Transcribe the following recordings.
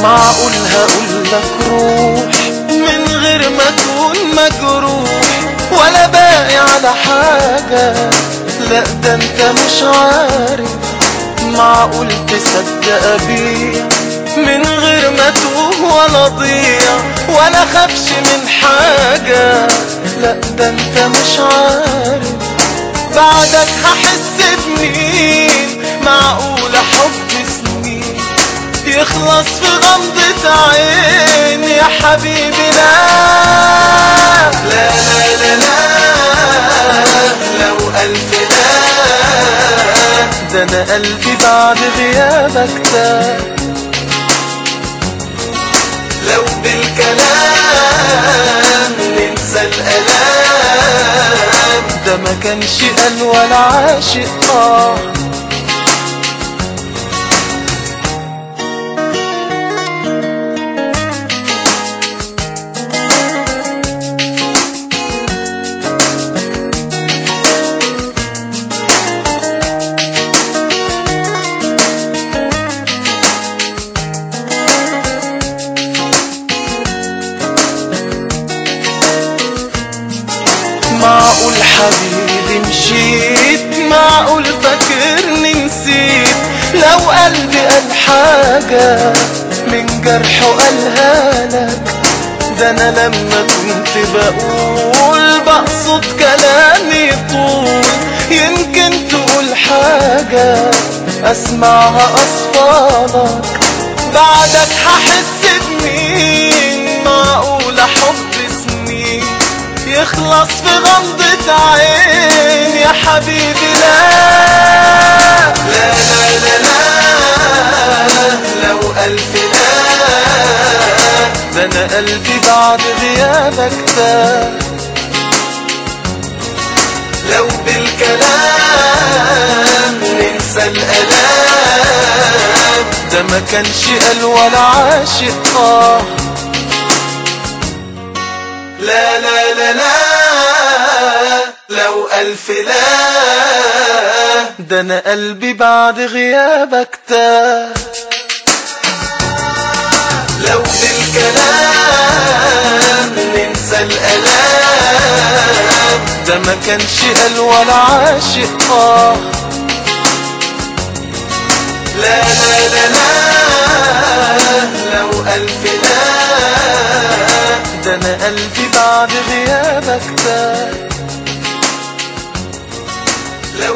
معقول هقولك روح من غير ما اكون مجروح ولا باقي على حاجة لا ده انت مش عارف معقول تصدق بيه من غير ما توه ولا ضيع ولا خافش من حاجة لا ده انت مش عارف بعدك هحس بمين معقول حب سنين يخلص في غمضة عين يا حبيبي لا لا لا لا لا لو ألف لا ده أنا قلبي بعد غيابك تاه لو بالكلام ننسى الألام ده ما كانش قال ولا عاشق آه معقول حبيبي مشيت معقول فاكرني نسيت لو قلبي قال حاجة من جرحه قالها لك ده انا لما كنت بقول بقصد كلامي طول يمكن تقول حاجة اسمعها اصفالك بعدك هحس بمين معقول حب سنين يخلص في غمضة عين يا حبيبي لا لا لا لا لا لو ألف لا ده أنا قلبي بعد غيابك تاه لو بالكلام ننسى الألام ده ما كانش قال ولا عاشق آه لا لا لا لا لو ألف لا ده أنا قلبي بعد غيابك تاه لو بالكلام ننسى الألام ده ما كانش قال ولا عاشق آه لا لا لا لا لو ألف لا ده أنا قلبي بعد غيابك تاه لو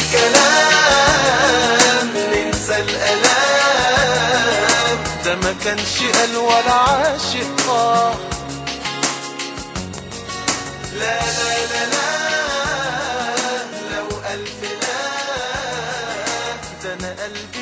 بالكلام ننسى الألام ده ما كانش قال ولا عاشق آه لا لا لا لا لو ألف لا ده أنا قلبي